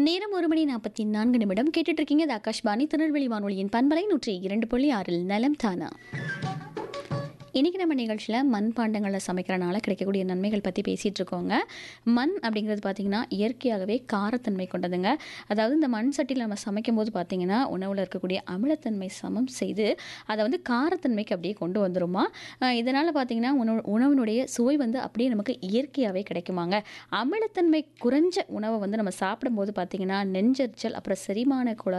நேரம் ஒரு மணி நாற்பத்தி நான்கு நிமிடம் கேட்டுட்டு இருக்கீங்க இது ஆகாஷ்பாணி திருநெல்வேலி வானொலியின் பண்பலை நூற்றி இரண்டு புள்ளி ஆறில் நலம் தானா இன்றைக்கி நம்ம நிகழ்ச்சியில் மண்பாண்டங்களில் சமைக்கிறனால கிடைக்கக்கூடிய நன்மைகள் பற்றி பேசிகிட்டு இருக்கோங்க மண் அப்படிங்கிறது பார்த்திங்கன்னா இயற்கையாகவே காரத்தன்மை கொண்டதுங்க அதாவது இந்த மண் சட்டியில் நம்ம சமைக்கும் போது பார்த்திங்கன்னா உணவில் இருக்கக்கூடிய அமிலத்தன்மை சமம் செய்து அதை வந்து காரத்தன்மைக்கு அப்படியே கொண்டு வந்துருமா அஹ் இதனால் பார்த்திங்கன்னா உணவு உணவினுடைய சுவை வந்து அப்படியே நமக்கு இயற்கையாகவே கிடைக்குமாங்க அமிலத்தன்மை குறைஞ்ச உணவை வந்து நம்ம சாப்பிடும்போது பார்த்திங்கன்னா நெஞ்செரிச்சல் அப்புறம் செரிமான கோளாறு